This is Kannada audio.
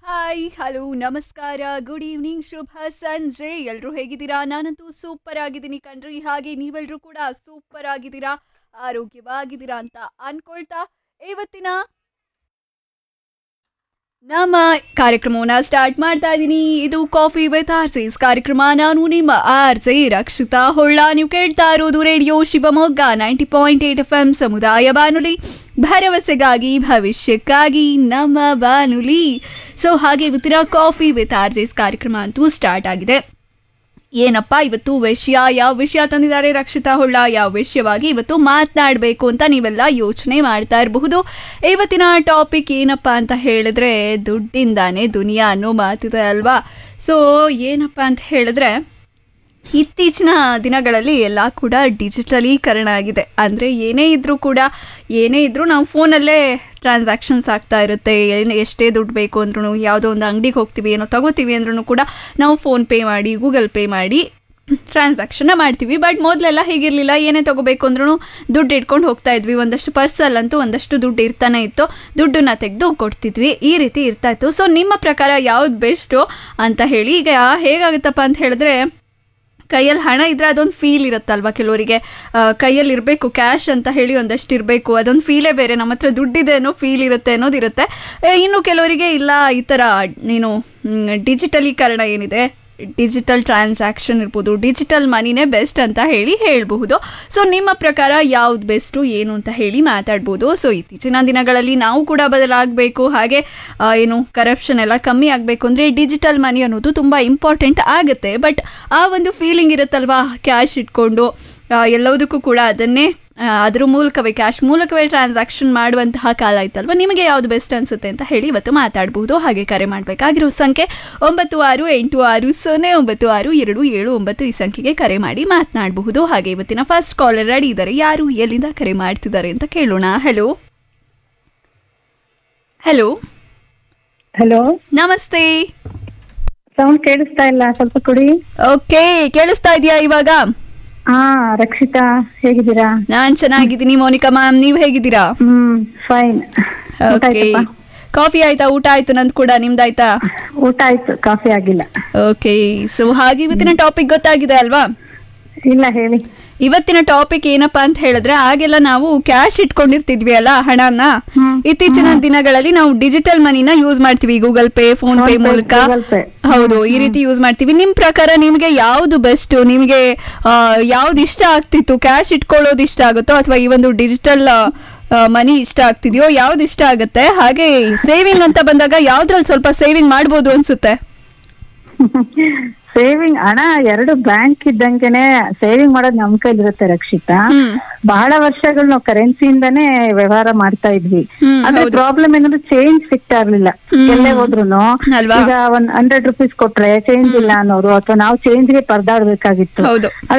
ಹಾಯ್ ಹಲೋ ನಮಸ್ಕಾರ ಗುಡ್ ಈವ್ನಿಂಗ್ ಶುಭ ಸಂಜೆ ಎಲ್ಲರೂ ಹೇಗಿದ್ದೀರಾ ನಾನಂತೂ ಸೂಪರ್ ಆಗಿದ್ದೀನಿ ಕಣ್ರಿ ಹಾಗೆ ನೀವೆಲ್ಲರೂ ಕೂಡ ಸೂಪರ್ ಆಗಿದ್ದೀರಾ ಆರೋಗ್ಯವಾಗಿದ್ದೀರಾ ಅಂತ ಅನ್ಕೊಳ್ತಾ ಇವತ್ತಿನ ನಮ್ಮ ಕಾರ್ಯಕ್ರಮವನ್ನ ಸ್ಟಾರ್ಟ್ ಮಾಡ್ತಾ ಇದ್ದೀನಿ ಇದು ಕಾಫಿ ವಿತ್ ಆರ್ಸೇಸ್ ಕಾರ್ಯಕ್ರಮ ನಾನು ನಿಮ್ಮ ಆರ್ಜೆ ರಕ್ಷಿತಾ ಹೊಳ್ಳ ನೀವು ಕೇಳ್ತಾ ಇರೋದು radio Shivamogga ninety point eight F M ಸಮುದಾಯ ಬಾನುಲಿ ಭರವಸೆಗಾಗಿ ಭವಿಷ್ಯಕ್ಕಾಗಿ ನಮ್ಮ ಬಾನುಲಿ ಸೊ ಹಾಗೆ ಇವತ್ತಿನ ಕಾಫಿ ವಿತ್ ಆರ್ಜೇಸ್ ಕಾರ್ಯಕ್ರಮ ಅಂತೂ ಸ್ಟಾರ್ಟ್ ಆಗಿದೆ ಏನಪ್ಪ ಇವತ್ತು ವಿಷಯ ಯಾವ ವಿಷಯ ತಂದಿದ್ದಾರೆ ರಕ್ಷಿತಾ ಹೊಳ್ಳ ಯಾವ ವಿಷಯವಾಗಿ ಇವತ್ತು ಮಾತನಾಡಬೇಕು ಅಂತ ನೀವೆಲ್ಲ ಯೋಚನೆ ಮಾಡ್ತಾ ಇರಬಹುದು ಇವತ್ತಿನ ಟಾಪಿಕ್ ಏನಪ್ಪ ಅಂತ ಹೇಳಿದ್ರೆ ದುಡ್ಡಿಂದಾನೇ ದುನಿಯಾ ಅನ್ನೋ ಮಾತಿದೆ ಅಲ್ವಾ ಸೊ ಏನಪ್ಪ ಅಂತ ಹೇಳಿದ್ರೆ ಇತ್ತೀಚಿನ ದಿನಗಳಲ್ಲಿ ಎಲ್ಲ ಕೂಡ ಡಿಜಿಟಲೀಕರಣ ಆಗಿದೆ ಅಂದರೆ ಏನೇ ಇದ್ದರೂ ಕೂಡ ಏನೇ ಇದ್ದರೂ ನಾವು ಫೋನಲ್ಲೇ ಟ್ರಾನ್ಸಾಕ್ಷನ್ಸ್ ಆಗ್ತಾ ಇರುತ್ತೆ ಏನು ಎಷ್ಟೇ ದುಡ್ಡು ಬೇಕು ಅಂದ್ರೂ ಯಾವುದೋ ಒಂದು ಅಂಗಡಿಗೆ ಹೋಗ್ತೀವಿ ಏನೋ ತಗೋತೀವಿ ಅಂದ್ರೂ ಕೂಡ ನಾವು ಫೋನ್ಪೇ ಮಾಡಿ ಗೂಗಲ್ ಪೇ ಮಾಡಿ ಟ್ರಾನ್ಸಾಕ್ಷನ್ನ ಮಾಡ್ತೀವಿ ಬಟ್ ಮೊದಲೆಲ್ಲ ಹೀಗಿರಲಿಲ್ಲ ಏನೇ ತಗೋಬೇಕು ಅಂದ್ರೂ ದುಡ್ಡು ಇಟ್ಕೊಂಡು ಹೋಗ್ತಾ ಇದ್ವಿ ಒಂದಷ್ಟು ಪರ್ಸಲ್ಲಂತೂ ಒಂದಷ್ಟು ದುಡ್ಡು ಇರ್ತಾನೆ ಇತ್ತು ದುಡ್ಡನ್ನ ತೆಗೆದು ಕೊಡ್ತಿದ್ವಿ ಈ ರೀತಿ ಇರ್ತಾ ಇತ್ತು ಸೊ ನಿಮ್ಮ ಪ್ರಕಾರ ಯಾವ್ದು ಬೆಸ್ಟು ಅಂತ ಹೇಳಿ ಈಗ ಹೇಗಾಗುತ್ತಪ್ಪ ಅಂತ ಹೇಳಿದ್ರೆ ಕೈಯಲ್ಲಿ ಹಣ ಇದ್ರೆ ಅದೊಂದು ಫೀಲ್ ಇರುತ್ತಲ್ವ ಕೆಲವರಿಗೆ ಆ, ಕೈಯಲ್ಲಿ ಇರಬೇಕು ಕ್ಯಾಶ್ ಅಂತ ಹೇಳಿ ಒಂದಷ್ಟು ಇರಬೇಕು ಅದೊಂದು ಫೀಲೇ ಬೇರೆ ನಮ್ಮ ಹತ್ರ ದುಡ್ಡಿದೆ ಅನ್ನೋ ಫೀಲ್ ಇರುತ್ತೆ ಅನ್ನೋದಿರುತ್ತೆ ಆ, ಇನ್ನು ಕೆಲವರಿಗೆ ಇಲ್ಲ ಈ ಥರ ನೀನು ಮ್, ಡಿಜಿಟಲೀಕರಣ ಏನಿದೆ ಡಿಜಿಟಲ್ ಟ್ರಾನ್ಸಾಕ್ಷನ್ ಇರ್ಬೋದು ಡಿಜಿಟಲ್ ಮನಿನೇ ಬೆಸ್ಟ್ ಅಂತ ಹೇಳಿ ಹೇಳಬಹುದು ಸೊ ನಿಮ್ಮ ಪ್ರಕಾರ ಯಾವ್ದು ಬೆಸ್ಟು ಏನು ಅಂತ ಹೇಳಿ ಮಾತಾಡ್ಬೋದು ಸೊ ಇತ್ತೀಚಿನ ದಿನಗಳಲ್ಲಿ ನಾವು ಕೂಡ ಬದಲಾಗಬೇಕು ಹಾಗೆ ಆ, ಏನು ಕರಪ್ಷನ್ ಎಲ್ಲ ಕಮ್ಮಿ ಆಗಬೇಕು ಅಂದರೆ ಡಿಜಿಟಲ್ ಮನಿ ಅನ್ನೋದು ತುಂಬ ಇಂಪಾರ್ಟೆಂಟ್ ಆಗುತ್ತೆ ಬಟ್ ಆ ಒಂದು ಫೀಲಿಂಗ್ ಇರುತ್ತಲ್ವಾ ಕ್ಯಾಶ್ ಇಟ್ಕೊಂಡು ಆ, ಎಲ್ಲದಕ್ಕೂ ಕೂಡ ಅದನ್ನೇ ಆ, ಅದ್ರ ಮೂಲಕವೇ ಕ್ಯಾಶ್ ಮೂಲಕವೇ ಟ್ರಾನ್ಸಾಕ್ಷನ್ ಮಾಡುವಂತಹ ಕಾಲ ಆಯ್ತಲ್ವಾ ನಿಮಗೆ ಯಾವುದು ಬೆಸ್ಟ್ ಅನಿಸುತ್ತೆ ಅಂತ ಹೇಳಿ ಇವತ್ತು ಮಾತಾಡಬಹುದು ಹಾಗೆ ಕರೆ ಮಾಡಬೇಕಾಗಿರೋ ಸಂಖ್ಯೆ ಒಂಬತ್ತು ಆರು ಎಂಟು ಆರು ಸೊನ್ನೆ ಒಂಬತ್ತು ಆರು ಎರಡು ಏಳು ಒಂಬತ್ತು ಈ ಸಂಖ್ಯೆಗೆ ಕರೆ ಮಾಡಿ ಮಾತನಾಡಬಹುದು ಹಾಗೆ ಇವತ್ತಿನ ಫಸ್ಟ್ ಕಾಲರ್ ರೆಡಿ ಇದ್ದಾರೆ ಯಾರು ಎಲ್ಲಿಂದ ಕರೆ ಮಾಡ್ತಿದ್ದಾರೆ ಅಂತ ಕೇಳೋಣ ಹಲೋ ಹಲೋ ಹಲೋ ನಮಸ್ತೆ ಸೌಂಡ್ ಕೇಳಿಸ್ತಾ ಇಲ್ಲ ಸ್ವಲ್ಪ ಕೊಡಿ ಓಕೆ ಕೇಳಿಸ್ತಾ ಇದೆಯಾ ಇವಾಗ ಹಾ ರಕ್ಷಿತಾ ಹೇಗಿದ್ದೀರಾ ನಾನ್ ಚೆನ್ನಾಗಿದ್ದೀನಿ ಮೋನಿಕಾ ಮ್ಯಾಮ್ ನೀವ್ ಹೇಗಿದ್ದೀರಾ ಹ್ಮ್ ಫೈನ್ ಊಟ ಓಕೆ ಆಯ್ತಪ್ಪ ಕಾಫಿ ಆಯ್ತಾ ಊಟ ಆಯ್ತು ನಂದು ಕೂಡ ನಿಮ್ದಾಯ್ತಾ ಊಟ ಆಯ್ತು ಕಾಫಿ ಆಗಿಲ್ಲ ಓಕೆ ಸೊ ಹಾಗೆ ಇವತ್ತಿನ ಟಾಪಿಕ್ ಗೊತ್ತಾಗಿದೆ ಅಲ್ವಾ ಇಲ್ಲ ಹೇಳಿ ಇವತ್ತಿನ ಟಾಪಿಕ್ ಏನಪ್ಪಾ ಅಂತ ಹೇಳಿದ್ರೆ ಆಗೆಲ್ಲ ನಾವು ಕ್ಯಾಶ್ ಇಟ್ಕೊಂಡಿರ್ತಿದ್ವಿ ಅಲ್ಲ ಹಣನ ಹ್ಮ್. ಇತ್ತೀಚಿನ ದಿನಗಳಲ್ಲಿ ನಾವು ಡಿಜಿಟಲ್ ಮನಿನ ಯೂಸ್ ಮಾಡ್ತೀವಿ Google Pay PhonePe Phone Pay, ಮೂಲಕ Google Pay. ಹೌದು ಈ ರೀತಿ ಯೂಸ್ ಮಾಡ್ತೀವಿ ನಿಮ್ ಪ್ರಕಾರ ನಿಮ್ಗೆ ಯಾವ್ದು ಬೆಸ್ಟ್ ನಿಮ್ಗೆ ಆ, ಯಾವ್ದು ಇಷ್ಟ ಆಗ್ತಿತ್ತು ಕ್ಯಾಶ್ ಇಟ್ಕೊಳ್ಳೋದು ಇಷ್ಟ ಆಗುತ್ತೋ ಅಥವಾ ಈ ಒಂದು ಡಿಜಿಟಲ್ ಮನಿ ಇಷ್ಟ ಆಗ್ತಿದ್ಯೋ ಯಾವ್ದು ಇಷ್ಟ ಆಗುತ್ತೆ ಹಾಗೆ ಸೇವಿಂಗ್ ಅಂತ ಬಂದಾಗ ಯಾವ್ದ್ರಲ್ಲಿ ಸ್ವಲ್ಪ ಸೇವಿಂಗ್ ಮಾಡ್ಬೋದು ಅನ್ಸುತ್ತೆ ಸೇವಿಂಗ್ ಹಣ ಎರಡು ಬ್ಯಾಂಕ್ ಇದ್ದಂಗೆನೆ ಸೇವಿಂಗ್ ಮಾಡೋದು ನಮ್ ಕೈಲಿರುತ್ತೆ ರಕ್ಷಿತಾ ಹ್ಮ್ ಬಹಳ ವರ್ಷಗಳು ನಾವು ಕರೆನ್ಸಿಯಿಂದಾನೇ ವ್ಯವಹಾರ ಮಾಡ್ತಾ ಇದ್ವಿ ಹ್ಮ್, ಆದ್ರೆ ಹೌದು. ಪ್ರಾಬ್ಲಮ್ ಏನಂದ್ರೆ ಚೇಂಜ್ ಸಿಗ್ತಾ ಇರ್ಲಿಲ್ಲ ಹ್ಮ್. ಎಲ್ಲೇ ಹೋದ್ರುನು ಅಲ್ವಾ? ಈಗ ಒಂದ್ ಹಂಡ್ರೆಡ್ ರುಪೀಸ್ ಕೊಟ್ರೆ ಚೇಂಜ್ ಇಲ್ಲ ಅನ್ನೋರು ಅಥವಾ ನಾವು ಚೇಂಜ್ಗೆ ಪರದಾಡ್ಬೇಕಾಗಿತ್ತು ಹೌದು